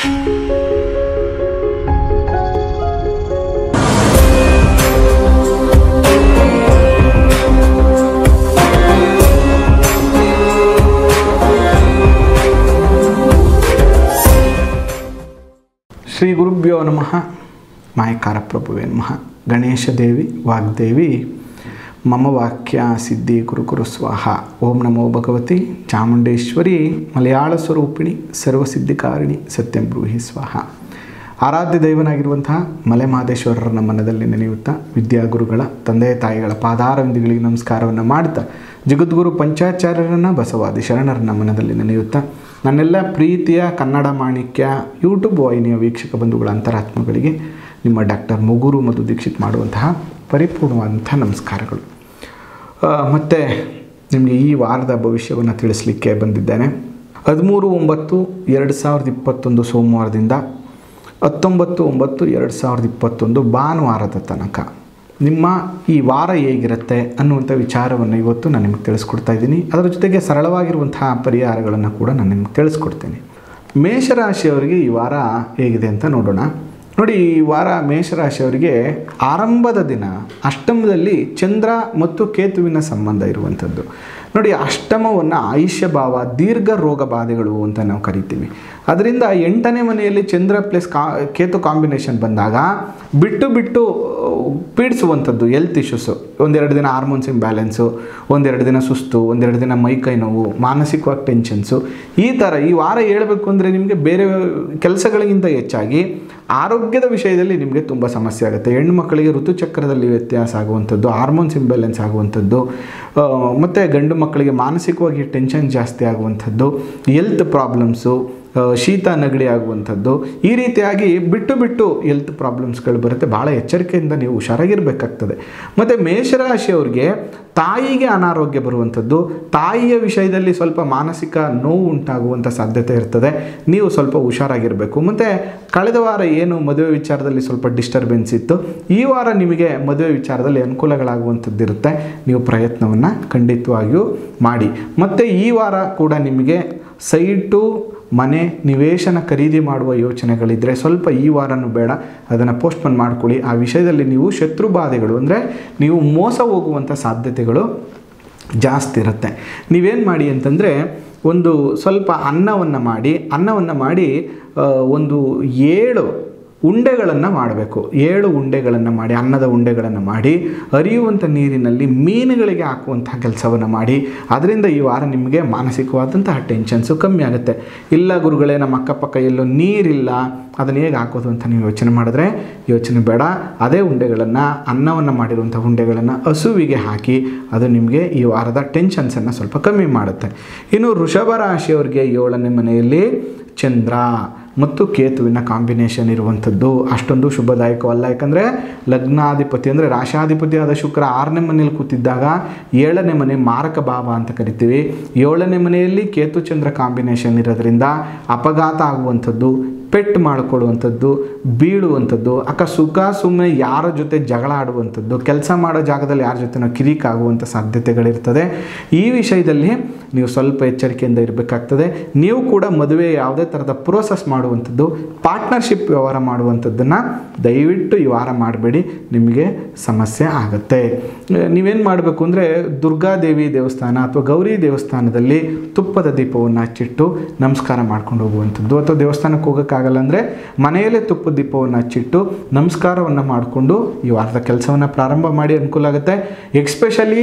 ಶ್ರೀ ಗುರುಭ್ಯೋ ನಮಃ ಮಾಯಕಾರ ಪ್ರಭುವೇ ನಮಃ ಗಣೇಶ ದೇವಿ ವಾಗ್ದೇವಿ ಮಮ ವಾಕ್ಯ ಸಿದ್ಧಿ ಗುರುಗುರು ಸ್ವಾಹ ಓಂ ನಮೋ ಭಗವತಿ ಚಾಮುಂಡೇಶ್ವರಿ ಮಲಯಾಳ ಸ್ವರೂಪಿಣಿ ಸರ್ವಸಿದ್ಧಿಕಾರಿಣಿ ಸತ್ಯಂ ಬ್ರೂಹಿ ಸ್ವಾಹ ಆರಾಧ್ಯ ದೈವನಾಗಿರುವಂತಹ ಮಲೆ ಮಹದೇಶ್ವರರ ಮನದಲ್ಲಿ ನೆನೆಯುತ್ತಾ ವಿದ್ಯಾಗುರುಗಳ ತಂದೆ ತಾಯಿಗಳ ಪಾದಾರವಿಂದಿಗಳಿಗೆ ನಮಸ್ಕಾರವನ್ನು ಮಾಡ್ತಾ ಜಗದ್ಗುರು ಪಂಚಾಚಾರ್ಯರನ್ನು ಬಸವಾದಿ ಶರಣರನ್ನ ಮನದಲ್ಲಿ ನೆನೆಯುತ್ತಾ ನನ್ನೆಲ್ಲ ಪ್ರೀತಿಯ ಕನ್ನಡ ಮಾಣಿಕ್ಯ ಯೂಟ್ಯೂಬ್ ವಾಹಿನಿಯ ವೀಕ್ಷಕ ಬಂಧುಗಳ ಅಂತರಾತ್ಮಗಳಿಗೆ ನಿಮ್ಮ ಡಾಕ್ಟರ್ ಮುಗುರು ಮಧು ದೀಕ್ಷಿತ್ ಮಾಡುವಂತಹ ಪರಿಪೂರ್ಣವಾದಂಥ ನಮಸ್ಕಾರಗಳು ಆ, ಮತ್ತು ನಿಮಗೆ ಈ ವಾರದ ಭವಿಷ್ಯವನ್ನು ತಿಳಿಸ್ಲಿಕ್ಕೆ ಬಂದಿದ್ದೇನೆ ಹದಿಮೂರು ಒಂಬತ್ತು ಎರಡು ಸಾವಿರದ ಇಪ್ಪತ್ತೊಂದು ಸೋಮವಾರದಿಂದ ಹತ್ತೊಂಬತ್ತು ಒಂಬತ್ತು ಎರಡು ಸಾವಿರದ ಇಪ್ಪತ್ತೊಂದು ಭಾನುವಾರದ ತನಕ ನಿಮ್ಮ ಈ ವಾರ ಹೇಗಿರುತ್ತೆ ಅನ್ನುವಂಥ ವಿಚಾರವನ್ನು ಇವತ್ತು ನಾನು ನಿಮಗೆ ತಿಳಿಸ್ಕೊಡ್ತಾ ಇದ್ದೀನಿ ಅದರ ಜೊತೆಗೆ ಸರಳವಾಗಿರುವಂತಹ ಪರಿಹಾರಗಳನ್ನು ಕೂಡ ನಾನು ನಿಮಗೆ ತಿಳಿಸ್ಕೊಡ್ತೀನಿ ಮೇಷರಾಶಿಯವರಿಗೆ ಈ ವಾರ ಹೇಗಿದೆ ಅಂತ ನೋಡೋಣ ನೋಡಿ ಈ ವಾರ ಮೇಷರಾಶಿಯವರಿಗೆ ಆರಂಭದ ದಿನ ಅಷ್ಟಮದಲ್ಲಿ ಚಂದ್ರ ಮತ್ತು ಕೇತುವಿನ ಸಂಬಂಧ ಇರುವಂಥದ್ದು ನೋಡಿ ಅಷ್ಟಮವನ್ನು ಆಯುಷ್ಯ ಭಾವ ದೀರ್ಘ ರೋಗ ಬಾಧೆಗಳು ಅಂತ ನಾವು ಕರಿತೀವಿ ಅದರಿಂದ ಎಂಟನೇ ಮನೆಯಲ್ಲಿ ಚಂದ್ರ ಪ್ಲಸ್ ಕಾ ಕೇತು ಕಾಂಬಿನೇಷನ್ ಬಂದಾಗ ಬಿಟ್ಟು ಬಿಟ್ಟು ಪೀಡಿಸುವಂಥದ್ದು ಹೆಲ್ತ್ ಇಶ್ಯೂಸು ಒಂದೆರಡು ದಿನ ಹಾರ್ಮೋನ್ಸ್ ಇಂಬ್ಯಾಲೆನ್ಸು ಒಂದೆರಡು ದಿನ ಸುಸ್ತು ಒಂದೆರಡು ದಿನ ಮೈಕೈ ನೋವು ಮಾನಸಿಕವಾಗಿ ಟೆನ್ಷನ್ಸು ಈ ಥರ ಈ ವಾರ ಹೇಳಬೇಕು ಅಂದರೆ ನಿಮಗೆ ಬೇರೆ ಕೆಲಸಗಳಿಗಿಂತ ಹೆಚ್ಚಾಗಿ ಆರೋಗ್ಯದ ವಿಷಯದಲ್ಲಿ ನಿಮಗೆ ತುಂಬ ಸಮಸ್ಯೆ ಆಗುತ್ತೆ ಹೆಣ್ಣು ಮಕ್ಕಳಿಗೆ ಋತುಚಕ್ರದಲ್ಲಿ ವ್ಯತ್ಯಾಸ ಆಗುವಂಥದ್ದು ಹಾರ್ಮೋನ್ಸ್ ಇಂಬ್ಯಾಲೆನ್ಸ್ ಆಗುವಂಥದ್ದು ಆ, ಮತ್ತು ಗಂಡು ಮಕ್ಕಳಿಗೆ ಮಾನಸಿಕವಾಗಿ ಟೆನ್ಷನ್ ಜಾಸ್ತಿ ಆಗುವಂಥದ್ದು ಹೆಲ್ತ್ ಪ್ರಾಬ್ಲಮ್ಸು ಆ, ಶೀತ ನೆಗಡಿ ಆಗುವಂಥದ್ದು ಈ ರೀತಿಯಾಗಿ ಬಿಟ್ಟು ಬಿಟ್ಟು ಹೆಲ್ತ್ ಪ್ರಾಬ್ಲಮ್ಸ್ಗಳು ಬರುತ್ತೆ ಭಾಳ ಎಚ್ಚರಿಕೆಯಿಂದ ನೀವು ಹುಷಾರಾಗಿರಬೇಕಾಗ್ತದೆ ಮತ್ತು ಮೇಷರಾಶಿಯವ್ರಿಗೆ ತಾಯಿಗೆ ಅನಾರೋಗ್ಯ ಬರುವಂಥದ್ದು ತಾಯಿಯ ವಿಷಯದಲ್ಲಿ ಸ್ವಲ್ಪ ಮಾನಸಿಕ ನೋವು ಉಂಟಾಗುವಂಥ ಸಾಧ್ಯತೆ ಇರ್ತದೆ ನೀವು ಸ್ವಲ್ಪ ಹುಷಾರಾಗಿರಬೇಕು ಮತ್ತು ಕಳೆದ ವಾರ ಏನು ಮದುವೆ ವಿಚಾರದಲ್ಲಿ ಸ್ವಲ್ಪ ಡಿಸ್ಟರ್ಬೆನ್ಸ್ ಇತ್ತು ಈ ವಾರ ನಿಮಗೆ ಮದುವೆ ವಿಚಾರದಲ್ಲಿ ಅನುಕೂಲಗಳಾಗುವಂಥದ್ದು ಇರುತ್ತೆ ನೀವು ಪ್ರಯತ್ನವನ್ನು ಖಂಡಿತವಾಗಿಯೂ ಮಾಡಿ ಮತ್ತು ಈ ವಾರ ಕೂಡ ನಿಮಗೆ ಸೈಟು ಮನೆ ನಿವೇಶನ ಖರೀದಿ ಮಾಡುವ ಯೋಚನೆಗಳಿದ್ದರೆ ಸ್ವಲ್ಪ ಈ ವಾರನೂ ಬೇಡ ಅದನ್ನು ಪೋಸ್ಟ್ಪೋನ್ ಮಾಡ್ಕೊಳ್ಳಿ ಆ ವಿಷಯದಲ್ಲಿ ನೀವು ಶತ್ರು ಬಾಧೆಗಳು ಅಂದರೆ ನೀವು ಮೋಸ ಹೋಗುವಂಥ ಸಾಧ್ಯತೆಗಳು ಜಾಸ್ತಿ ಇರುತ್ತೆ ನೀವೇನು ಮಾಡಿ ಅಂತಂದರೆ ಒಂದು ಸ್ವಲ್ಪ ಅನ್ನವನ್ನು ಮಾಡಿ ಅನ್ನವನ್ನು ಮಾಡಿ ಆ, ಒಂದು ಏಳು ಉಂಡೆಗಳನ್ನು ಮಾಡಬೇಕು ಏಳು ಉಂಡೆಗಳನ್ನು ಮಾಡಿ ಅನ್ನದ ಉಂಡೆಗಳನ್ನು ಮಾಡಿ ಹರಿಯುವಂಥ ನೀರಿನಲ್ಲಿ ಮೀನುಗಳಿಗೆ ಹಾಕುವಂಥ ಕೆಲಸವನ್ನು ಮಾಡಿ ಅದರಿಂದ ಈ ವಾರ ನಿಮಗೆ ಮಾನಸಿಕವಾದಂತಹ ಟೆನ್ಷನ್ಸು ಕಮ್ಮಿ ಆಗುತ್ತೆ ಇಲ್ಲ ಗುರುಗಳೇ ನಮ್ಮ ಅಕ್ಕಪಕ್ಕ ಎಲ್ಲೋ ನೀರಿಲ್ಲ ಅದನ್ನು ಹೇಗೆ ಹಾಕೋದು ಅಂತ ನೀವು ಯೋಚನೆ ಮಾಡಿದ್ರೆ ಯೋಚನೆ ಬೇಡ ಅದೇ ಉಂಡೆಗಳನ್ನು ಅನ್ನವನ್ನು ಮಾಡಿರುವಂಥ ಉಂಡೆಗಳನ್ನು ಹಸುವಿಗೆ ಹಾಕಿ ಅದು ನಿಮಗೆ ಈ ವಾರದ ಟೆನ್ಷನ್ಸನ್ನು ಸ್ವಲ್ಪ ಕಮ್ಮಿ ಮಾಡುತ್ತೆ ಇನ್ನು ವೃಷಭ ರಾಶಿಯವರಿಗೆ ಏಳನೇ ಮನೆಯಲ್ಲಿ ಚಂದ್ರ ಮತ್ತು ಕೇತುವಿನ ಕಾಂಬಿನೇಷನ್ ಇರುವಂಥದ್ದು ಅಷ್ಟೊಂದು ಶುಭದಾಯಕವಲ್ಲ ಯಾಕಂದರೆ ಲಗ್ನಾಧಿಪತಿ ಅಂದರೆ ರಾಶಾಧಿಪತಿ ಆದ ಶುಕ್ರ ಆರನೇ ಮನೆಯಲ್ಲಿ ಕೂತಿದ್ದಾಗ ಏಳನೇ ಮನೆ ಮಾರಕ ಭಾವ ಅಂತ ಕರಿತೀವಿ ಏಳನೇ ಮನೆಯಲ್ಲಿ ಕೇತು ಚಂದ್ರ ಕಾಂಬಿನೇಷನ್ ಇರೋದ್ರಿಂದ ಅಪಘಾತ ಆಗುವಂಥದ್ದು ಪೆಟ್ಟು ಮಾಡಿಕೊಳ್ಳುವಂಥದ್ದು ಬೀಳುವಂಥದ್ದು ಅಕ್ಕ ಸುಖ ಸುಮ್ಮನೆ ಯಾರ ಜೊತೆ ಜಗಳ ಆಡುವಂಥದ್ದು ಕೆಲಸ ಮಾಡೋ ಜಾಗದಲ್ಲಿ ಯಾರ ಜೊತೆ ಕಿರಿಕ್ ಆಗುವಂಥ ಸಾಧ್ಯತೆಗಳಿರ್ತದೆ ಈ ವಿಷಯದಲ್ಲಿ ನೀವು ಸ್ವಲ್ಪ ಎಚ್ಚರಿಕೆಯಿಂದ ಇರಬೇಕಾಗ್ತದೆ ನೀವು ಕೂಡ ಮದುವೆ ಯಾವುದೇ ಥರದ ಪ್ರೋಸೆಸ್ ಮಾಡುವಂಥದ್ದು ಪಾರ್ಟ್ನರ್ಶಿಪ್ ವ್ಯವಹಾರ ಮಾಡುವಂಥದ್ದನ್ನು ದಯವಿಟ್ಟು ಈ ವಾರ ಮಾಡಬೇಡಿ ನಿಮಗೆ ಸಮಸ್ಯೆ ಆಗುತ್ತೆ ನೀವೇನು ಮಾಡಬೇಕು ಅಂದರೆ ದುರ್ಗಾದೇವಿ ದೇವಸ್ಥಾನ ಅಥವಾ ಗೌರಿ ದೇವಸ್ಥಾನದಲ್ಲಿ ತುಪ್ಪದ ದೀಪವನ್ನು ಹಚ್ಚಿಟ್ಟು ನಮಸ್ಕಾರ ಮಾಡ್ಕೊಂಡು ಹೋಗುವಂಥದ್ದು ಅಥವಾ ದೇವಸ್ಥಾನಕ್ಕೆ ಹೋಗೋಕ್ಕಾಗಲ್ಲ ಅಂದರೆ ಮನೆಯಲ್ಲೇ ತುಪ್ಪದ ದೀಪವನ್ನು ಹಚ್ಚಿಟ್ಟು ನಮಸ್ಕಾರವನ್ನು ಮಾಡಿಕೊಂಡು ಈ ವಾರದ ಕೆಲಸವನ್ನು ಪ್ರಾರಂಭ ಮಾಡಿ ಅನುಕೂಲ ಆಗುತ್ತೆ ಎಕ್ಸ್ಪೆಷಲಿ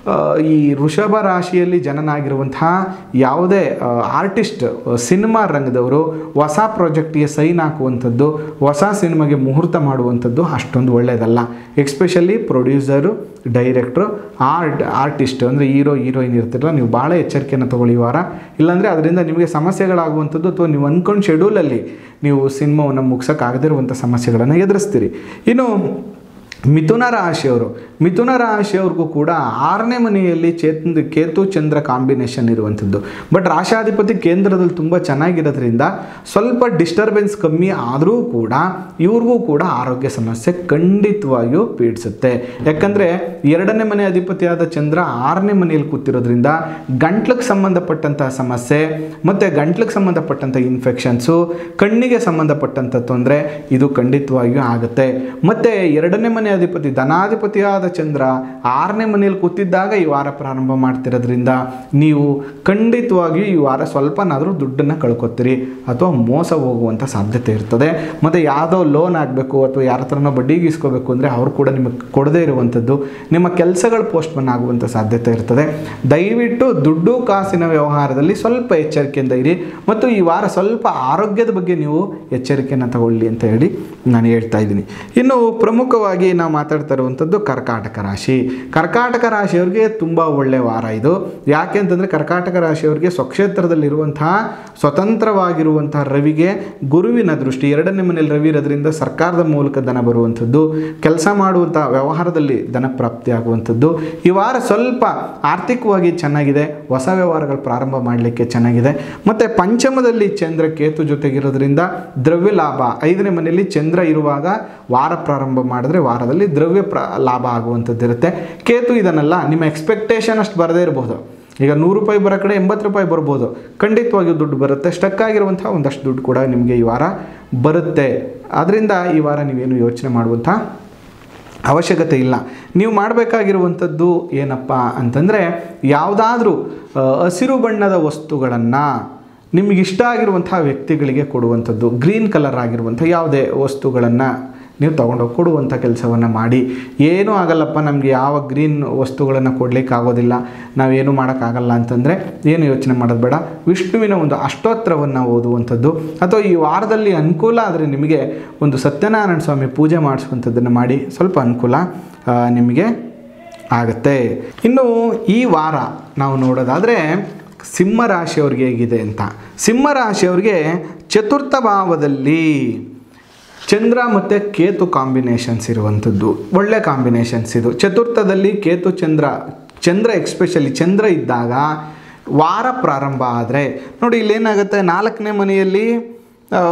ಈ ವೃಷಭ ರಾಶಿಯಲ್ಲಿ ಜನನಾಗಿರುವಂತಹ ಯಾವುದೇ ಆರ್ಟಿಸ್ಟ್ ಸಿನಿಮಾ ರಂಗದವರು ಹೊಸ ಪ್ರಾಜೆಕ್ಟಿಗೆ ಸೈನ್ ಹಾಕುವಂಥದ್ದು ಹೊಸ ಸಿನಿಮಾಗೆ ಮುಹೂರ್ತ ಮಾಡುವಂಥದ್ದು ಅಷ್ಟೊಂದು ಒಳ್ಳೆಯದಲ್ಲ especially producer director art artist ಅಂದರೆ ಹೀರೋ ಹೀರೋಯಿನ್ ಇರ್ತಿರಲ್ಲ ನೀವು ಭಾಳ ಎಚ್ಚರಿಕೆಯನ್ನು ತಗೊಳ್ಳಿ ಈ ವಾರ ಇಲ್ಲಾಂದರೆ ಅದರಿಂದ ನಿಮಗೆ ಸಮಸ್ಯೆಗಳಾಗುವಂಥದ್ದು ಅಥವಾ ನೀವು ಅಂದ್ಕೊಂಡು ಶೆಡ್ಯೂಲಲ್ಲಿ ನೀವು ಸಿನಿಮಾವನ್ನು ಮುಗ್ಸೋಕ್ಕಾಗದಿರುವಂಥ ಸಮಸ್ಯೆಗಳನ್ನು ಎದುರಿಸ್ತೀರಿ ಇನ್ನು ಮಿಥುನ ರಾಶಿಯವರು ಮಿಥುನ ರಾಶಿಯವ್ರಿಗೂ ಕೂಡ ಆರನೇ ಮನೆಯಲ್ಲಿ ಚೇತ್ ಕೇತು ಚಂದ್ರ ಕಾಂಬಿನೇಷನ್ ಇರುವಂಥದ್ದು ಬಟ್ ರಾಶಾಧಿಪತಿ ಕೇಂದ್ರದಲ್ಲಿ ತುಂಬ ಚೆನ್ನಾಗಿರೋದ್ರಿಂದ ಸ್ವಲ್ಪ ಡಿಸ್ಟರ್ಬೆನ್ಸ್ ಕಮ್ಮಿ ಆದರೂ ಕೂಡ ಇವ್ರಿಗೂ ಕೂಡ ಆರೋಗ್ಯ ಸಮಸ್ಯೆ ಖಂಡಿತವಾಗಿಯೂ ಪೀಡಿಸುತ್ತೆ ಯಾಕಂದರೆ ಎರಡನೇ ಮನೆ ಅಧಿಪತಿಯಾದ ಚಂದ್ರ ಆರನೇ ಮನೆಯಲ್ಲಿ ಕೂತಿರೋದ್ರಿಂದ ಗಂಟ್ಲಿಗೆ ಸಂಬಂಧಪಟ್ಟಂತಹ ಸಮಸ್ಯೆ ಮತ್ತು ಗಂಟ್ಲಿಗೆ ಸಂಬಂಧಪಟ್ಟಂಥ ಇನ್ಫೆಕ್ಷನ್ಸು ಕಣ್ಣಿಗೆ ಸಂಬಂಧಪಟ್ಟಂಥ ತೊಂದರೆ ಇದು ಖಂಡಿತವಾಗಿಯೂ ಆಗುತ್ತೆ ಮತ್ತು ಎರಡನೇ ಮನೆ ಅಧಿಪತಿ ಧನಾಧಿಪತಿಯಾದ ಚಂದ್ರ ಆರನೇ ಮನೆಯಲ್ಲಿ ಕೂತಿದ್ದಾಗ ಈ ವಾರ ಪ್ರಾರಂಭ ಮಾಡ್ತಿರೋದ್ರಿಂದ ನೀವು ಖಂಡಿತವಾಗಿಯೂ ಈ ವಾರ ಸ್ವಲ್ಪನಾದರೂ ದುಡ್ಡನ್ನು ಕಳ್ಕೊತೀರಿ ಅಥವಾ ಮೋಸ ಹೋಗುವಂಥ ಸಾಧ್ಯತೆ ಇರ್ತದೆ ಮತ್ತು ಯಾವುದೋ ಲೋನ್ ಆಗಬೇಕು ಅಥವಾ ಯಾರ ಹತ್ರನೋ ಬಡ್ಡಿಗೆ ಇಸ್ಕೋಬೇಕು ಅಂದರೆ ಅವರು ಕೂಡ ನಿಮಗೆ ಕೊಡದೇ ಇರುವಂಥದ್ದು ನಿಮ್ಮ ಕೆಲಸಗಳು ಪೋಸ್ಟ್ಪೋನ್ ಆಗುವಂಥ ಸಾಧ್ಯತೆ ಇರ್ತದೆ ದಯವಿಟ್ಟು ದುಡ್ಡು ಕಾಸಿನ ವ್ಯವಹಾರದಲ್ಲಿ ಸ್ವಲ್ಪ ಎಚ್ಚರಿಕೆಯಿಂದ ಇರಿ ಮತ್ತು ಈ ವಾರ ಸ್ವಲ್ಪ ಆರೋಗ್ಯದ ಬಗ್ಗೆ ನೀವು ಎಚ್ಚರಿಕೆಯನ್ನು ತಗೊಳ್ಳಿ ಅಂತ ಹೇಳಿ ನಾನು ಹೇಳ್ತಾ ಇದ್ದೀನಿ ಇನ್ನು ಪ್ರಮುಖವಾಗಿ ನಾವು ಮಾತಾಡ್ತಾ ಇರುವಂಥದ್ದು ಕರ್ಕಾಟಕ ರಾಶಿ ಕರ್ಕಾಟಕ ರಾಶಿಯವ್ರಿಗೆ ತುಂಬ ಒಳ್ಳೆಯ ವಾರ ಇದು ಯಾಕೆ ಅಂತಂದರೆ ಕರ್ಕಾಟಕ ರಾಶಿಯವರಿಗೆ ಸ್ವಕ್ಷೇತ್ರದಲ್ಲಿರುವಂತಹ ಸ್ವತಂತ್ರವಾಗಿರುವಂತಹ ರವಿಗೆ ಗುರುವಿನ ದೃಷ್ಟಿ ಎರಡನೇ ಮನೆಯಲ್ಲಿ ರವಿ ಇರೋದ್ರಿಂದ ಸರ್ಕಾರದ ಮೂಲಕ ಧನ ಬರುವಂಥದ್ದು ಕೆಲಸ ಮಾಡುವಂಥ ವ್ಯವಹಾರದಲ್ಲಿ ಧನ ಪ್ರಾಪ್ತಿ ಆಗುವಂಥದ್ದು ಈ ವಾರ ಸ್ವಲ್ಪ ಆರ್ಥಿಕವಾಗಿ ಚೆನ್ನಾಗಿದೆ ಹೊಸ ವ್ಯವಹಾರಗಳು ಪ್ರಾರಂಭ ಮಾಡಲಿಕ್ಕೆ ಚೆನ್ನಾಗಿದೆ ಮತ್ತು ಪಂಚಮದಲ್ಲಿ ಚಂದ್ರ ಕೇತು ಜೊತೆಗಿರೋದ್ರಿಂದ ದ್ರವ್ಯ ಲಾಭ ಐದನೇ ಮನೆಯಲ್ಲಿ ಚಂದ್ರ ಇರುವಾಗ ವಾರ ಪ್ರಾರಂಭ ಮಾಡಿದ್ರೆ ವಾರದಲ್ಲಿ ದ್ರವ್ಯ ಪ್ರ ಲಾಭ ಆಗುವಂಥದ್ದು ಇರುತ್ತೆ ಕೇತು ಇದನ್ನೆಲ್ಲ ನಿಮ್ಮ ಎಕ್ಸ್ಪೆಕ್ಟೇಷನ್ ಅಷ್ಟು ಬರದೇ ಇರಬಹುದು ಈಗ ನೂರು ರೂಪಾಯಿ ಬರೋ ಕಡೆ ಎಂಬತ್ತು ರೂಪಾಯಿ ಬರ್ಬೋದು ಖಂಡಿತವಾಗಿಯೂ ದುಡ್ಡು ಬರುತ್ತೆ ಸ್ಟಕ್ ಆಗಿರುವಂಥ ಒಂದಷ್ಟು ದುಡ್ಡು ಕೂಡ ನಿಮಗೆ ಈ ವಾರ ಬರುತ್ತೆ ಆದ್ದರಿಂದ ಈ ವಾರ ನೀವೇನು ಯೋಚನೆ ಮಾಡುವಂಥ ಅವಶ್ಯಕತೆ ಇಲ್ಲ ನೀವು ಮಾಡಬೇಕಾಗಿರುವಂಥದ್ದು ಏನಪ್ಪ ಅಂತಂದರೆ ಯಾವುದಾದ್ರೂ ಹಸಿರು ಬಣ್ಣದ ವಸ್ತುಗಳನ್ನು ನಿಮಗಿಷ್ಟ ಆಗಿರುವಂಥ ವ್ಯಕ್ತಿಗಳಿಗೆ ಕೊಡುವಂಥದ್ದು ಗ್ರೀನ್ ಕಲರ್ ಆಗಿರುವಂಥ ಯಾವುದೇ ವಸ್ತುಗಳನ್ನು ನೀವು ತೊಗೊಂಡೋಗಿ ಕೊಡುವಂಥ ಕೆಲಸವನ್ನು ಮಾಡಿ ಏನೂ ಆಗಲ್ಲಪ್ಪ ನಮಗೆ ಯಾವ ಗ್ರೀನ್ ವಸ್ತುಗಳನ್ನು ಕೊಡಲಿಕ್ಕೆ ಆಗೋದಿಲ್ಲ ನಾವೇನು ಮಾಡೋಕ್ಕಾಗಲ್ಲ ಅಂತಂದರೆ ಏನು ಯೋಚನೆ ಮಾಡೋದು ಬೇಡ ವಿಷ್ಣುವಿನ ಒಂದು ಅಷ್ಟೋತ್ತರವನ್ನು ಓದುವಂಥದ್ದು ಅಥವಾ ಈ ವಾರದಲ್ಲಿ ಅನುಕೂಲ ಆದರೆ ನಿಮಗೆ ಒಂದು ಸತ್ಯನಾರಾಯಣ ಸ್ವಾಮಿ ಪೂಜೆ ಮಾಡಿಸುವಂಥದ್ದನ್ನು ಮಾಡಿ ಸ್ವಲ್ಪ ಅನುಕೂಲ ಆ, ನಿಮಗೆ ಆಗುತ್ತೆ ಇನ್ನು ಈ ವಾರ ನಾವು ನೋಡೋದಾದರೆ ಸಿಂಹ ರಾಶಿಯವ್ರಿಗೆ ಹೇಗಿದೆ ಅಂತ ಸಿಂಹ ರಾಶಿಯವ್ರಿಗೆ ಚತುರ್ಥ ಭಾವದಲ್ಲಿ ಚಂದ್ರ ಮತ್ತು ಕೇತು ಕಾಂಬಿನೇಷನ್ಸ್ ಇರುವಂಥದ್ದು ಒಳ್ಳೆ ಕಾಂಬಿನೇಷನ್ಸ್ ಇದು ಚತುರ್ಥದಲ್ಲಿ ಕೇತು ಚಂದ್ರ ಚಂದ್ರ ಎಕ್ಸ್ಪೆಷಲಿ ಚಂದ್ರ ಇದ್ದಾಗ ವಾರ ಪ್ರಾರಂಭ ಆದರೆ ನೋಡಿ ಇಲ್ಲೇನಾಗುತ್ತೆ ನಾಲ್ಕನೇ ಮನೆಯಲ್ಲಿ ಆ,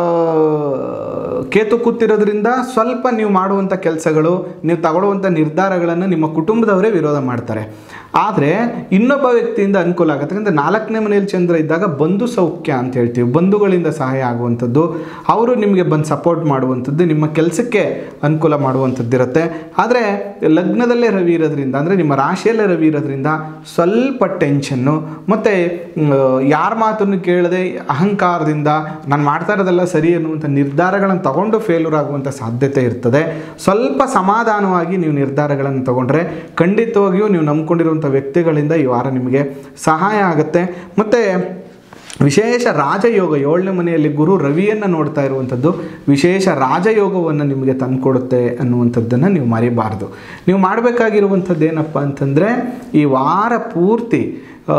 ಕೇತು ಕೂತಿರೋದ್ರಿಂದ ಸ್ವಲ್ಪ ನೀವು ಮಾಡುವಂಥ ಕೆಲಸಗಳು ನೀವು ತಗೊಳ್ಳುವಂಥ ನಿರ್ಧಾರಗಳನ್ನು ನಿಮ್ಮ ಕುಟುಂಬದವರೇ ವಿರೋಧ ಮಾಡ್ತಾರೆ ಆದರೆ ಇನ್ನೊಬ್ಬ ವ್ಯಕ್ತಿಯಿಂದ ಅನುಕೂಲ ಆಗುತ್ತೆ ಅಂದರೆ ನಾಲ್ಕನೇ ಮನೆಯಲ್ಲಿ ಚಂದ್ರ ಇದ್ದಾಗ ಬಂಧು ಸೌಖ್ಯ ಅಂತ ಹೇಳ್ತೀವಿ ಬಂಧುಗಳಿಂದ ಸಹಾಯ ಆಗುವಂಥದ್ದು ಅವರು ನಿಮಗೆ ಬಂದು ಸಪೋರ್ಟ್ ಮಾಡುವಂಥದ್ದು ನಿಮ್ಮ ಕೆಲಸಕ್ಕೆ ಅನುಕೂಲ ಮಾಡುವಂಥದ್ದು ಇರುತ್ತೆ ಆದರೆ ಲಗ್ನದಲ್ಲೇ ರವಿ ಇರೋದ್ರಿಂದ ಅಂದರೆ ನಿಮ್ಮ ರಾಶಿಯಲ್ಲೇ ರವಿ ಇರೋದ್ರಿಂದ ಸ್ವಲ್ಪ ಟೆನ್ಷನ್ನು ಮತ್ತು ಯಾರ ಮಾತನ್ನು ಕೇಳದೆ ಅಹಂಕಾರದಿಂದ ನಾನು ಮಾಡ್ತಾ ಇರೋದೆಲ್ಲ ಸರಿ ಅನ್ನುವಂಥ ನಿರ್ಧಾರಗಳನ್ನು ತಗೊಂಡು ಫೇಲ್ಯೂರ್ ಆಗುವಂಥ ಸಾಧ್ಯತೆ ಇರ್ತದೆ ಸ್ವಲ್ಪ ಸಮಾಧಾನವಾಗಿ ನೀವು ನಿರ್ಧಾರಗಳನ್ನು ತಗೊಂಡ್ರೆ ಖಂಡಿತವಾಗಿಯೂ ನೀವು ನಂಬ್ಕೊಂಡಿರುವಂಥ ವ್ಯಕ್ತಿಗಳಿಂದ ಈ ವಾರ ನಿಮಗೆ ಸಹಾಯ ಆಗುತ್ತೆ ಮತ್ತು ವಿಶೇಷ ರಾಜಯೋಗ ಏಳನೇ ಮನೆಯಲ್ಲಿ ಗುರು ರವಿಯನ್ನು ನೋಡ್ತಾ ಇರುವಂಥದ್ದು ವಿಶೇಷ ರಾಜಯೋಗವನ್ನು ನಿಮಗೆ ತಂದುಕೊಡುತ್ತೆ ಅನ್ನುವಂಥದ್ದನ್ನು ನೀವು ಮರಿಬಾರ್ದು ನೀವು ಮಾಡಬೇಕಾಗಿರುವಂಥದ್ದು ಏನಪ್ಪ ಅಂತಂದರೆ ಈ ವಾರ ಪೂರ್ತಿ ಆ,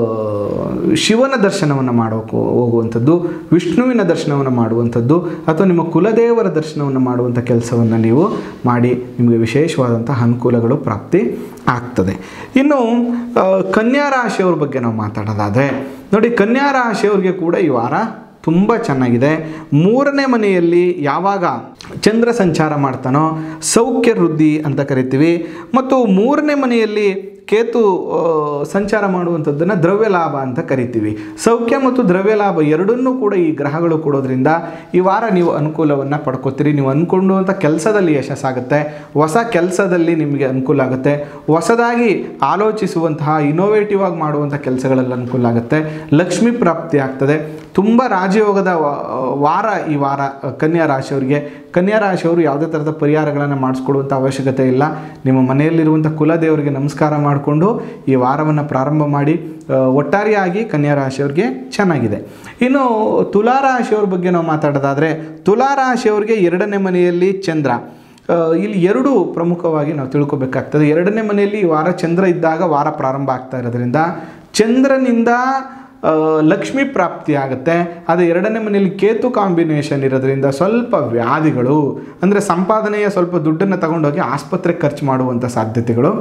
ಶಿವನ ದರ್ಶನವನ್ನು ಮಾಡೋಕೆ ಹೋಗುವಂಥದ್ದು ವಿಷ್ಣುವಿನ ದರ್ಶನವನ್ನು ಮಾಡುವಂಥದ್ದು ಅಥವಾ ನಿಮ್ಮ ಕುಲದೇವರ ದರ್ಶನವನ್ನು ಮಾಡುವಂಥ ಕೆಲಸವನ್ನು ನೀವು ಮಾಡಿ ನಿಮಗೆ ವಿಶೇಷವಾದಂಥ ಅನುಕೂಲಗಳು ಪ್ರಾಪ್ತಿ ಆಗ್ತದೆ ಇನ್ನು ಆ, ಕನ್ಯಾ ರಾಶಿಯವ್ರ ಬಗ್ಗೆ ನಾವು ಮಾತಾಡೋದಾದರೆ ನೋಡಿ ಕನ್ಯಾ ರಾಶಿಯವ್ರಿಗೆ ಕೂಡ ಈ ವಾರ ತುಂಬ ಚೆನ್ನಾಗಿದೆ ಮೂರನೇ ಮನೆಯಲ್ಲಿ ಯಾವಾಗ ಚಂದ್ರ ಸಂಚಾರ ಮಾಡ್ತಾನೋ ಸೌಖ್ಯ ವೃದ್ಧಿ ಅಂತ ಕರಿತೀವಿ ಮತ್ತು ಮೂರನೇ ಮನೆಯಲ್ಲಿ ಕೇತು ಆ, ಸಂಚಾರ ಮಾಡುವಂಥದ್ದನ್ನು ದ್ರವ್ಯ ಲಾಭ ಅಂತ ಕರಿತೀವಿ ಸೌಖ್ಯ ಮತ್ತು ದ್ರವ್ಯ ಲಾಭ ಎರಡನ್ನೂ ಕೂಡ ಈ ಗ್ರಹಗಳು ಕೊಡೋದ್ರಿಂದ ಈ ವಾರ ನೀವು ಅನುಕೂಲವನ್ನು ಪಡ್ಕೋತೀರಿ ನೀವು ಅಂದ್ಕೊಂಡುವಂಥ ಕೆಲಸದಲ್ಲಿ ಯಶಸ್ಸಾಗುತ್ತೆ ಹೊಸ ಕೆಲಸದಲ್ಲಿ ನಿಮಗೆ ಅನುಕೂಲ ಆಗುತ್ತೆ ಹೊಸದಾಗಿ ಆಲೋಚಿಸುವಂತಹ ಇನೋವೇಟಿವ್ ಆಗಿ ಮಾಡುವಂಥ ಕೆಲಸಗಳಲ್ಲಿ ಅನುಕೂಲ ಆಗುತ್ತೆ ಲಕ್ಷ್ಮಿ ಪ್ರಾಪ್ತಿ ಆಗ್ತದೆ ತುಂಬ ರಾಜಯೋಗದ ವ- ವಾರ ಈ ವಾರ ಕನ್ಯಾ ರಾಶಿಯವರಿಗೆ ಕನ್ಯಾ ರಾಶಿಯವರು ಯಾವುದೇ ಥರದ ಪರಿಹಾರಗಳನ್ನು ಮಾಡಿಸ್ಕೊಡುವಂಥ ಅವಶ್ಯಕತೆ ಇಲ್ಲ ನಿಮ್ಮ ಮನೆಯಲ್ಲಿರುವಂಥ ಕುಲದೇವರಿಗೆ ನಮಸ್ಕಾರ ಮಾಡಿಕೊಂಡು ಈ ವಾರವನ್ನು ಪ್ರಾರಂಭ ಮಾಡಿ ಆ, ಒಟ್ಟಾರೆಯಾಗಿ ಕನ್ಯಾ ರಾಶಿಯವ್ರಿಗೆ ಚೆನ್ನಾಗಿದೆ ಇನ್ನು ತುಲಾ ರಾಶಿಯವ್ರ ಬಗ್ಗೆ ನಾವು ಮಾತಾಡೋದಾದರೆ ತುಲಾ ರಾಶಿಯವ್ರಿಗೆ ಎರಡನೇ ಮನೆಯಲ್ಲಿ ಚಂದ್ರ ಆ, ಇಲ್ಲಿ ಎರಡು ಪ್ರಮುಖವಾಗಿ ನಾವು ತಿಳ್ಕೊಬೇಕಾಗ್ತದೆ ಎರಡನೇ ಮನೆಯಲ್ಲಿ ಈ ವಾರ ಚಂದ್ರ ಇದ್ದಾಗ ವಾರ ಪ್ರಾರಂಭ ಆಗ್ತಾ ಇರೋದ್ರಿಂದ ಚಂದ್ರನಿಂದ ಆ, ಲಕ್ಷ್ಮಿ ಪ್ರಾಪ್ತಿ ಆಗುತ್ತೆ ಅದು ಎರಡನೇ ಮನೆಯಲ್ಲಿ ಕೇತು ಕಾಂಬಿನೇಷನ್ ಇರೋದ್ರಿಂದ ಸ್ವಲ್ಪ ವ್ಯಾಧಿಗಳು ಅಂದರೆ ಸಂಪಾದನೆಯ ಸ್ವಲ್ಪ ದುಡ್ಡನ್ನು ತಗೊಂಡೋಗಿ ಆಸ್ಪತ್ರೆಗೆ ಖರ್ಚು ಮಾಡುವಂಥ ಸಾಧ್ಯತೆಗಳು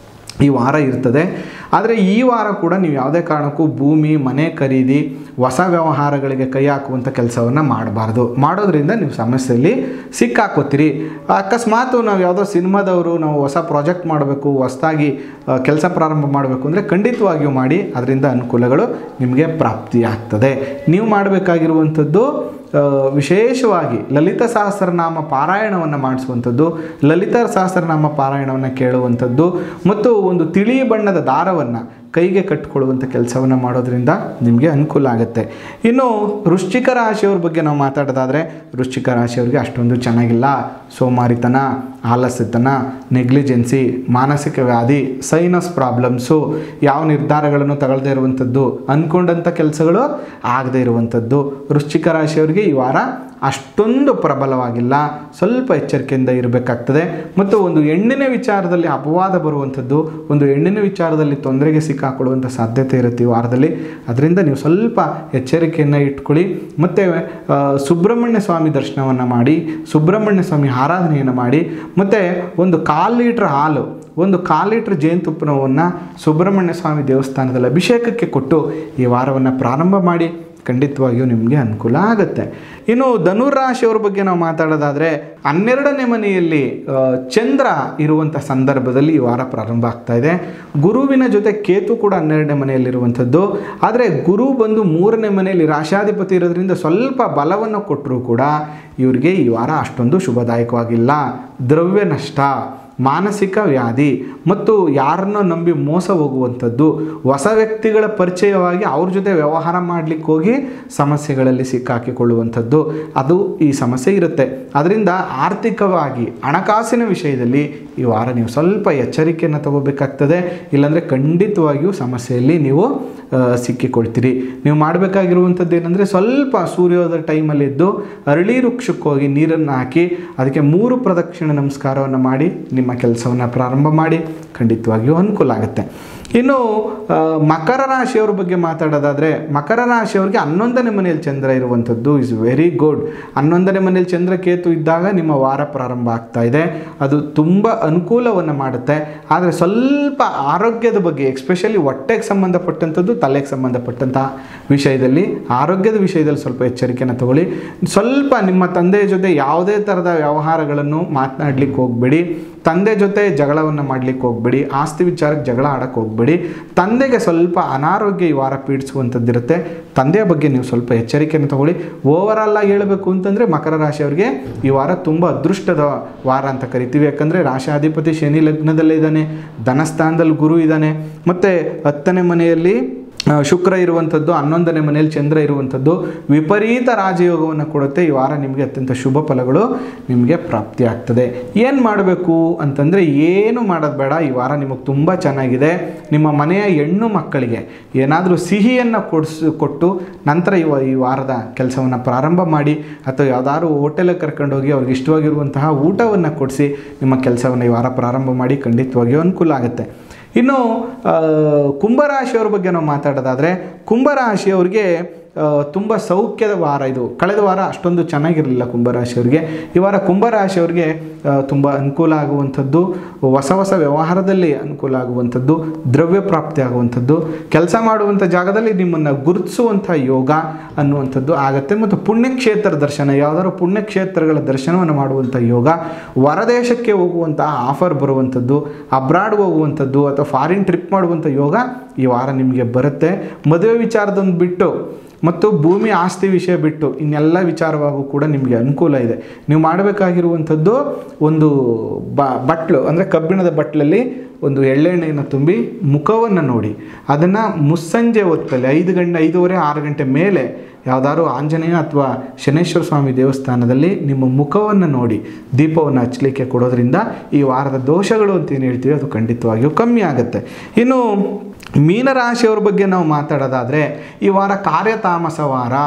ಈ ವಾರ ಇರ್ತದೆ ಆದರೆ ಈ ವಾರ ಕೂಡ ನೀವು ಯಾವುದೇ ಕಾರಣಕ್ಕೂ ಭೂಮಿ ಮನೆ ಖರೀದಿ ಹೊಸ ವ್ಯವಹಾರಗಳಿಗೆ ಕೈ ಹಾಕುವಂಥ ಕೆಲಸವನ್ನು ಮಾಡಬಾರ್ದು ಮಾಡೋದ್ರಿಂದ ನೀವು ಸಮಸ್ಯೆಯಲ್ಲಿ ಸಿಕ್ಕಾಕೋತೀರಿ ಅಕಸ್ಮಾತ್ ನಾವು ಯಾವುದೋ ಸಿನಿಮಾದವರು ನಾವು ಹೊಸ ಪ್ರಾಜೆಕ್ಟ್ ಮಾಡಬೇಕು ಹೊಸದಾಗಿ ಕೆಲಸ ಪ್ರಾರಂಭ ಮಾಡಬೇಕು ಅಂದರೆ ಖಂಡಿತವಾಗಿಯೂ ಮಾಡಿ ಅದರಿಂದ ಅನುಕೂಲಗಳು ನಿಮಗೆ ಪ್ರಾಪ್ತಿಯಾಗ್ತದೆ ನೀವು ಮಾಡಬೇಕಾಗಿರುವಂಥದ್ದು ಆ, ವಿಶೇಷವಾಗಿ ಲಲಿತ ಸಹಸ್ರನಾಮ ಪಾರಾಯಣವನ್ನು ಮಾಡಿಸುವಂಥದ್ದು ಲಲಿತ ಸಹಸ್ರನಾಮ ಪಾರಾಯಣವನ್ನು ಕೇಳುವಂಥದ್ದು ಮತ್ತು ಒಂದು ತಿಳಿ ಬಣ್ಣದ ದಾರವನ್ನು ಕೈಗೆ ಕಟ್ಟಿಕೊಳ್ಳುವಂಥ ಕೆಲಸವನ್ನು ಮಾಡೋದ್ರಿಂದ ನಿಮಗೆ ಅನುಕೂಲ ಆಗುತ್ತೆ ಇನ್ನು ವೃಶ್ಚಿಕ ರಾಶಿಯವ್ರ ಬಗ್ಗೆ ನಾವು ಮಾತಾಡೋದಾದರೆ ವೃಶ್ಚಿಕ ರಾಶಿಯವ್ರಿಗೆ ಅಷ್ಟೊಂದು ಚೆನ್ನಾಗಿಲ್ಲ ಸೋಮಾರಿತನ ಆಲಸ್ಯತನ ನೆಗ್ಲಿಜೆನ್ಸಿ ಮಾನಸಿಕ ವ್ಯಾಧಿ ಸೈನಸ್ ಪ್ರಾಬ್ಲಮ್ಸು ಯಾವ ನಿರ್ಧಾರಗಳನ್ನು ತಗೊಳ್ಳದೇ ಇರುವಂಥದ್ದು ಅಂದ್ಕೊಂಡಂಥ ಕೆಲಸಗಳು ಆಗದೇ ಇರುವಂಥದ್ದು ವೃಶ್ಚಿಕ ರಾಶಿಯವರಿಗೆ ಈ ವಾರ ಅಷ್ಟೊಂದು ಪ್ರಬಲವಾಗಿಲ್ಲ ಸ್ವಲ್ಪ ಎಚ್ಚರಿಕೆಯಿಂದ ಇರಬೇಕಾಗ್ತದೆ ಮತ್ತು ಒಂದು ಹೆಣ್ಣಿನ ವಿಚಾರದಲ್ಲಿ ಅಪವಾದ ಬರುವಂಥದ್ದು ಒಂದು ಹೆಣ್ಣಿನ ವಿಚಾರದಲ್ಲಿ ತೊಂದರೆಗೆ ಸಿಕ್ಕಾಕೊಳ್ಳುವಂಥ ಸಾಧ್ಯತೆ ಇರುತ್ತೆ ಈ ವಾರದಲ್ಲಿ ಅದರಿಂದ ನೀವು ಸ್ವಲ್ಪ ಎಚ್ಚರಿಕೆಯನ್ನು ಇಟ್ಕೊಳ್ಳಿ ಮತ್ತು ಆ, ಸುಬ್ರಹ್ಮಣ್ಯ ಸ್ವಾಮಿ ದರ್ಶನವನ್ನು ಮಾಡಿ ಸುಬ್ರಹ್ಮಣ್ಯ ಸ್ವಾಮಿ ಆರಾಧನೆಯನ್ನು ಮಾಡಿ ಮತ್ತು ಒಂದು ಕಾಲು ಲೀಟ್ರ್ ಹಾಲು ಒಂದು ಕಾಲು ಲೀಟ್ರ್ ಜೇನುತುಪ್ಪನವನ್ನು ಸುಬ್ರಹ್ಮಣ್ಯ ಸ್ವಾಮಿ ದೇವಸ್ಥಾನದಲ್ಲಿ ಅಭಿಷೇಕಕ್ಕೆ ಕೊಟ್ಟು ಈ ವಾರವನ್ನು ಪ್ರಾರಂಭ ಮಾಡಿ ಖಂಡಿತವಾಗಿಯೂ ನಿಮಗೆ ಅನುಕೂಲ ಆಗುತ್ತೆ ಇನ್ನು ಧನುರಾಶಿಯವ್ರ ಬಗ್ಗೆ ನಾವು ಮಾತಾಡೋದಾದರೆ ಹನ್ನೆರಡನೇ ಮನೆಯಲ್ಲಿ ಆ, ಚಂದ್ರ ಇರುವಂಥ ಸಂದರ್ಭದಲ್ಲಿ ಈ ವಾರ ಪ್ರಾರಂಭ ಆಗ್ತಾ ಇದೆ ಗುರುವಿನ ಜೊತೆ ಕೇತು ಕೂಡ ಹನ್ನೆರಡನೇ ಮನೆಯಲ್ಲಿರುವಂಥದ್ದು ಆದರೆ ಗುರು ಬಂದು ಮೂರನೇ ಮನೆಯಲ್ಲಿ ರಾಶಾಧಿಪತಿ ಇರೋದ್ರಿಂದ ಸ್ವಲ್ಪ ಬಲವನ್ನು ಕೊಟ್ಟರೂ ಕೂಡ ಇವರಿಗೆ ಈ ವಾರ ಅಷ್ಟೊಂದು ಶುಭದಾಯಕವಾಗಿಲ್ಲ ದ್ರವ್ಯ ನಷ್ಟ ಮಾನಸಿಕ ವ್ಯಾಧಿ ಮತ್ತು ಯಾರನ್ನೋ ನಂಬಿ ಮೋಸ ಹೋಗುವಂಥದ್ದು ಹೊಸ ವ್ಯಕ್ತಿಗಳ ಪರಿಚಯವಾಗಿ ಅವ್ರ ಜೊತೆ ವ್ಯವಹಾರ ಮಾಡಲಿಕ್ಕೆ ಹೋಗಿ ಸಮಸ್ಯೆಗಳಲ್ಲಿ ಸಿಕ್ಕಾಕಿಕೊಳ್ಳುವಂಥದ್ದು ಅದು ಈ ಸಮಸ್ಯೆ ಇರುತ್ತೆ ಅದರಿಂದ ಆರ್ಥಿಕವಾಗಿ ಹಣಕಾಸಿನ ವಿಷಯದಲ್ಲಿ ಈ ವಾರ ನೀವು ಸ್ವಲ್ಪ ಎಚ್ಚರಿಕೆಯನ್ನು ತಗೋಬೇಕಾಗ್ತದೆ ಇಲ್ಲಾಂದರೆ ಖಂಡಿತವಾಗಿಯೂ ಸಮಸ್ಯೆಯಲ್ಲಿ ನೀವು ಆ, ಸಿಕ್ಕಿಕೊಳ್ತೀರಿ ನೀವು ಮಾಡಬೇಕಾಗಿರುವಂಥದ್ದು ಏನಂದರೆ ಸ್ವಲ್ಪ ಸೂರ್ಯೋದಯ ಟೈಮಲ್ಲಿ ಎದ್ದು ಅರಳಿ ವೃಕ್ಷಕ್ಕೆ ಹೋಗಿ ನೀರನ್ನು ಹಾಕಿ ಅದಕ್ಕೆ ಮೂರು ಪ್ರದಕ್ಷಿಣೆ ನಮಸ್ಕಾರವನ್ನು ಮಾಡಿ ನಿಮ್ಮ ಕೆಲಸವನ್ನು ಪ್ರಾರಂಭ ಮಾಡಿ ಖಂಡಿತವಾಗಿಯೂ ಅನುಕೂಲ ಆಗುತ್ತೆ ಇನ್ನು ಆ, ಮಕರ ರಾಶಿಯವ್ರ ಬಗ್ಗೆ ಮಾತಾಡೋದಾದರೆ ಮಕರ ರಾಶಿಯವ್ರಿಗೆ ಹನ್ನೊಂದನೇ ಮನೆಯಲ್ಲಿ ಚಂದ್ರ ಇರುವಂಥದ್ದು ಇಸ್ ವೆರಿ ಗುಡ್ ಹನ್ನೊಂದನೇ ಮನೆಯಲ್ಲಿ ಚಂದ್ರ ಕೇತು ಇದ್ದಾಗ ನಿಮ್ಮ ವಾರ ಪ್ರಾರಂಭ ಆಗ್ತಾ ಇದೆ ಅದು ತುಂಬ ಅನುಕೂಲವನ್ನು ಮಾಡುತ್ತೆ ಆದರೆ ಸ್ವಲ್ಪ ಆರೋಗ್ಯದ ಬಗ್ಗೆ ಎಕ್ಸ್ಪೆಷಲಿ ಹೊಟ್ಟೆಗೆ ಸಂಬಂಧಪಟ್ಟಂಥದ್ದು ತಲೆಗೆ ಸಂಬಂಧಪಟ್ಟಂಥ ವಿಷಯದಲ್ಲಿ ಆರೋಗ್ಯದ ವಿಷಯದಲ್ಲಿ ಸ್ವಲ್ಪ ಎಚ್ಚರಿಕೆಯನ್ನು ತಗೊಳ್ಳಿ ಸ್ವಲ್ಪ ನಿಮ್ಮ ತಂದೆಯ ಜೊತೆ ಯಾವುದೇ ಥರದ ವ್ಯವಹಾರಗಳನ್ನು ಮಾತನಾಡ್ಲಿಕ್ಕೆ ಹೋಗಬೇಡಿ ತಂದೆ ಜೊತೆ ಜಗಳವನ್ನು ಮಾಡ್ಲಿಕ್ಕೆ ಹೋಗಬೇಡಿ ಆಸ್ತಿ ವಿಚಾರಕ್ಕೆ ಜಗಳ ಆಡಕ್ಕೆ ಹೋಗಬೇಡಿ ತಂದೆಗೆ ಸ್ವಲ್ಪ ಅನಾರೋಗ್ಯ ಈ ವಾರ ಪೀಡಿಸುವಂಥದ್ದಿರುತ್ತೆ ತಂದೆಯ ಬಗ್ಗೆ ನೀವು ಸ್ವಲ್ಪ ಎಚ್ಚರಿಕೆಯನ್ನು ತಗೊಳ್ಳಿ ಓವರಾಲ್ ಆಗಿ ಹೇಳಬೇಕು ಅಂತಂದರೆ ಮಕರ ರಾಶಿಯವರಿಗೆ ಈ ವಾರ ತುಂಬ ಅದೃಷ್ಟದ ವಾರ ಅಂತ ಕರಿತೀವಿ ಯಾಕಂದರೆ ರಾಶಾಧಿಪತಿ ಶನಿ ಲಗ್ನದಲ್ಲೇ ಇದ್ದಾನೆ ಧನಸ್ಥಾನದಲ್ಲಿ ಗುರು ಇದ್ದಾನೆ ಮತ್ತು ಹತ್ತನೇ ಮನೆಯಲ್ಲಿ ಆ, ಶುಕ್ರ ಇರುವಂಥದ್ದು ಹನ್ನೊಂದನೇ ಮನೆಯಲ್ಲಿ ಚಂದ್ರ ಇರುವಂಥದ್ದು ವಿಪರೀತ ರಾಜಯೋಗವನ್ನು ಕೊಡುತ್ತೆ ಈ ವಾರ ನಿಮಗೆ ಅತ್ಯಂತ ಶುಭ ಫಲಗಳು ನಿಮಗೆ ಪ್ರಾಪ್ತಿಯಾಗ್ತದೆ ಏನು ಮಾಡಬೇಕು ಅಂತಂದರೆ ಏನು ಮಾಡೋದು ಬೇಡ ಈ ವಾರ ನಿಮಗೆ ತುಂಬ ಚೆನ್ನಾಗಿದೆ ನಿಮ್ಮ ಮನೆಯ ಹೆಣ್ಣು ಮಕ್ಕಳಿಗೆ ಏನಾದರೂ ಸಿಹಿಯನ್ನು ಕೊಡಿಸ್ ಕೊಟ್ಟು ನಂತರ ಈ ವ- ಈ ವಾರದ ಕೆಲಸವನ್ನು ಪ್ರಾರಂಭ ಮಾಡಿ ಅಥವಾ ಯಾವ್ದಾದ್ರು ಹೋಟೆಲಿಗೆ ಕರ್ಕೊಂಡೋಗಿ ಅವ್ರಿಗೆ ಇಷ್ಟವಾಗಿರುವಂತಹ ಊಟವನ್ನು ಕೊಡಿಸಿ ನಿಮ್ಮ ಕೆಲಸವನ್ನು ಈ ವಾರ ಪ್ರಾರಂಭ ಮಾಡಿ ಖಂಡಿತವಾಗಿಯೂ ಅನುಕೂಲ ಆಗುತ್ತೆ ಇನ್ನು ಆ, ಕುಂಭರಾಶಿಯವ್ರ ಬಗ್ಗೆ ನಾವು ಮಾತಾಡೋದಾದರೆ ಕುಂಭರಾಶಿಯವ್ರಿಗೆ ಆ, ತುಂಬ ಸೌಖ್ಯದ ವಾರ ಇದು ಕಳೆದ ವಾರ ಅಷ್ಟೊಂದು ಚೆನ್ನಾಗಿರಲಿಲ್ಲ ಕುಂಭರಾಶಿಯವರಿಗೆ ಈ ವಾರ ಕುಂಭರಾಶಿಯವರಿಗೆ ಆ, ತುಂಬ ಅನುಕೂಲ ಆಗುವಂಥದ್ದು ಹೊಸ ಹೊಸ ವ್ಯವಹಾರದಲ್ಲಿ ಅನುಕೂಲ ಆಗುವಂಥದ್ದು ದ್ರವ್ಯ ಪ್ರಾಪ್ತಿ ಆಗುವಂಥದ್ದು ಕೆಲಸ ಮಾಡುವಂಥ ಜಾಗದಲ್ಲಿ ನಿಮ್ಮನ್ನು ಗುರುತಿಸುವಂಥ ಯೋಗ ಅನ್ನುವಂಥದ್ದು ಆಗುತ್ತೆ ಮತ್ತು ಪುಣ್ಯಕ್ಷೇತ್ರ ದರ್ಶನ ಯಾವುದಾದ್ರು ಪುಣ್ಯಕ್ಷೇತ್ರಗಳ ದರ್ಶನವನ್ನು ಮಾಡುವಂಥ ಯೋಗ ಹೊರದೇಶಕ್ಕೆ ಹೋಗುವಂಥ ಆಫರ್ ಬರುವಂಥದ್ದು ಅಬ್ರಾಡ್ ಹೋಗುವಂಥದ್ದು ಅಥವಾ ಫಾರಿನ್ ಟ್ರಿಪ್ ಮಾಡುವಂಥ ಯೋಗ ಈ ವಾರ ನಿಮಗೆ ಬರುತ್ತೆ ಮದುವೆ ವಿಚಾರದೊಂದು ಬಿಟ್ಟು ಮತ್ತು ಭೂಮಿ ಆಸ್ತಿ ವಿಷಯ ಬಿಟ್ಟು ಇನ್ನೆಲ್ಲ ವಿಚಾರವಾಗೂ ಕೂಡ ನಿಮಗೆ ಅನುಕೂಲ ಇದೆ ನೀವು ಮಾಡಬೇಕಾಗಿರುವಂಥದ್ದು ಒಂದು ಬ ಬಟ್ಲು ಅಂದರೆ ಕಬ್ಬಿಣದ ಬಟ್ಲಲ್ಲಿ ಒಂದು ಎಳ್ಳೆಣ್ಣೆಯನ್ನು ತುಂಬಿ ಮುಖವನ್ನು ನೋಡಿ ಅದನ್ನು ಮುಸ್ಸಂಜೆ ಹೊತ್ತಲ್ಲಿ ಐದು ಗಂಟೆ ಐದೂವರೆ ಆರು ಗಂಟೆ ಮೇಲೆ ಯಾವುದಾದ್ರು ಆಂಜನೇಯ ಅಥವಾ ಶನೇಶ್ವರ ಸ್ವಾಮಿ ದೇವಸ್ಥಾನದಲ್ಲಿ ನಿಮ್ಮ ಮುಖವನ್ನು ನೋಡಿ ದೀಪವನ್ನು ಹಚ್ಚಲಿಕ್ಕೆ ಕೊಡೋದ್ರಿಂದ ಈ ವಾರದ ದೋಷಗಳು ಅಂತ ಏನು ಹೇಳ್ತೀವಿ ಅದು ಖಂಡಿತವಾಗಿಯೂ ಕಮ್ಮಿ ಆಗುತ್ತೆ ಇನ್ನು ಮೀನರಾಶಿಯವ್ರ ಬಗ್ಗೆ ನಾವು ಮಾತಾಡೋದಾದರೆ ಈ ವಾರ ಕಾರ್ಯತಾಮಸ ವಾರ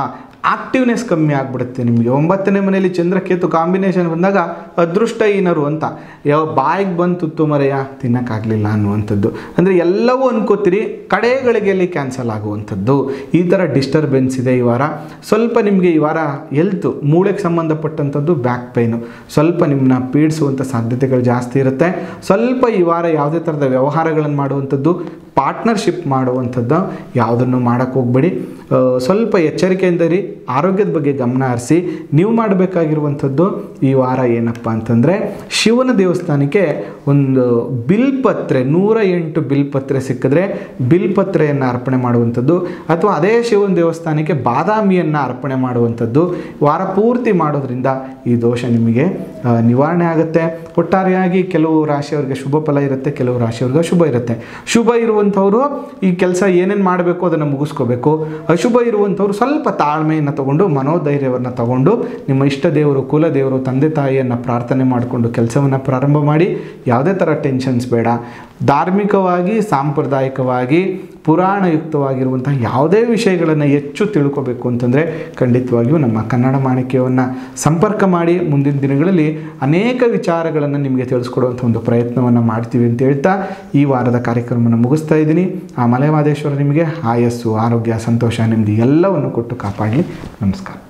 ಆಕ್ಟಿವ್ನೆಸ್ ಕಮ್ಮಿ ಆಗಿಬಿಡುತ್ತೆ ನಿಮಗೆ ಒಂಬತ್ತನೇ ಮನೆಯಲ್ಲಿ ಚಂದ್ರಕೇತು ಕಾಂಬಿನೇಷನ್ ಬಂದಾಗ ಅದೃಷ್ಟಹೀನರು ಅಂತ ಯಾವ ಬಾಯಿಗೆ ಬಂದು ತುತ್ತು ಮರೆಯ ತಿನ್ನೋಕ್ಕಾಗಲಿಲ್ಲ ಅನ್ನುವಂಥದ್ದು ಅಂದರೆ ಎಲ್ಲವೂ ಅನ್ಕೋತೀರಿ ಕಡೆಗಳಿಗೆಲ್ಲಿ ಕ್ಯಾನ್ಸಲ್ ಆಗುವಂಥದ್ದು ಈ ಥರ ಡಿಸ್ಟರ್ಬೆನ್ಸ್ ಇದೆ ಈ ವಾರ ಸ್ವಲ್ಪ ನಿಮಗೆ ಈ ವಾರ ಹೆಲ್ತು ಮೂಳೆಗೆ ಸಂಬಂಧಪಟ್ಟಂಥದ್ದು ಬ್ಯಾಕ್ ಪೈನು ಸ್ವಲ್ಪ ನಿಮ್ಮನ್ನ ಪೀಡಿಸುವಂಥ ಸಾಧ್ಯತೆಗಳು ಜಾಸ್ತಿ ಇರುತ್ತೆ ಸ್ವಲ್ಪ ಈ ವಾರ ಯಾವುದೇ ಥರದ ವ್ಯವಹಾರಗಳನ್ನು ಮಾಡುವಂಥದ್ದು ಪಾರ್ಟ್ನರ್ಶಿಪ್ ಮಾಡುವಂಥದ್ದು ಯಾವುದನ್ನು ಮಾಡೋಕ್ಕೆ ಹೋಗ್ಬೇಡಿ ಆ, ಸ್ವಲ್ಪ ಎಚ್ಚರಿಕೆಯಿಂದ ಇರಿ ಆರೋಗ್ಯದ ಬಗ್ಗೆ ಗಮನ ಹರಿಸಿ ನೀವು ಮಾಡಬೇಕಾಗಿರುವಂಥದ್ದು ಈ ವಾರ ಏನಪ್ಪ ಅಂತಂದರೆ ಶಿವನ ದೇವಸ್ಥಾನಕ್ಕೆ ಒಂದು ಬಿಲ್ಪತ್ರೆ ನೂರ ಎಂಟು ಬಿಲ್ಪತ್ರೆ ಸಿಕ್ಕಿದ್ರೆ ಬಿಲ್ಪತ್ರೆಯನ್ನು ಅರ್ಪಣೆ ಮಾಡುವಂಥದ್ದು ಅಥವಾ ಅದೇ ಶಿವನ ದೇವಸ್ಥಾನಕ್ಕೆ ಬಾದಾಮಿಯನ್ನು ಅರ್ಪಣೆ ಮಾಡುವಂಥದ್ದು ವಾರ ಪೂರ್ತಿ ಮಾಡೋದ್ರಿಂದ ಈ ದೋಷ ನಿಮಗೆ ಆ, ನಿವಾರಣೆ ಆಗುತ್ತೆ ಒಟ್ಟಾರೆಯಾಗಿ ಕೆಲವು ರಾಶಿಯವರಿಗೆ ಶುಭ ಫಲ ಇರುತ್ತೆ ಕೆಲವು ರಾಶಿಯವ್ರಿಗೆ ಅಶುಭ ಇರುತ್ತೆ ಶುಭ ಇರುವಂಥವರು ಈ ಕೆಲಸ ಏನೇನು ಮಾಡಬೇಕು ಅದನ್ನು ಮುಗಿಸ್ಕೋಬೇಕು ಅಶುಭ ಇರುವಂಥವ್ರು ಸ್ವಲ್ಪ ತಾಳ್ಮೆಯನ್ನು ತಗೊಂಡು ಮನೋಧೈರ್ಯವನ್ನು ತಗೊಂಡು ನಿಮ್ಮ ಇಷ್ಟ ದೇವರು ಕುಲ ದೇವರು ತಂದೆ ತಾಯಿಯನ್ನು ಪ್ರಾರ್ಥನೆ ಮಾಡಿಕೊಂಡು ಕೆಲಸವನ್ನು ಪ್ರಾರಂಭ ಮಾಡಿ ಯಾವುದೇ ಥರ ಟೆನ್ಷನ್ಸ್ ಬೇಡ ಧಾರ್ಮಿಕವಾಗಿ ಸಾಂಪ್ರದಾಯಿಕವಾಗಿ ಪುರಾಣಯುಕ್ತವಾಗಿರುವಂತಹ ಯಾವುದೇ ವಿಷಯಗಳನ್ನು ಹೆಚ್ಚು ತಿಳ್ಕೋಬೇಕು ಅಂತಂದರೆ ಖಂಡಿತವಾಗಿಯೂ ನಮ್ಮ ಕನ್ನಡ ಮಾಣಿಕ್ಯವನ್ನು ಸಂಪರ್ಕ ಮಾಡಿ ಮುಂದಿನ ದಿನಗಳಲ್ಲಿ ಅನೇಕ ವಿಚಾರಗಳನ್ನು ನಿಮಗೆ ತಿಳಿಸ್ಕೊಡುವಂಥ ಒಂದು ಪ್ರಯತ್ನವನ್ನು ಮಾಡ್ತೀವಿ ಅಂತ ಹೇಳ್ತಾ ಈ ವಾರದ ಕಾರ್ಯಕ್ರಮವನ್ನು ಮುಗಿಸ್ತಾ ಇದ್ದೀನಿ ಆ ಮಲೆಮಹದೇಶ್ವರ ನಿಮಗೆ ಆಯಸ್ಸು ಆರೋಗ್ಯ ಸಂತೋಷ ನೆಮ್ಮದಿ ಎಲ್ಲವನ್ನು ಕೊಟ್ಟು ಕಾಪಾಡಲಿ ನಮಸ್ಕಾರ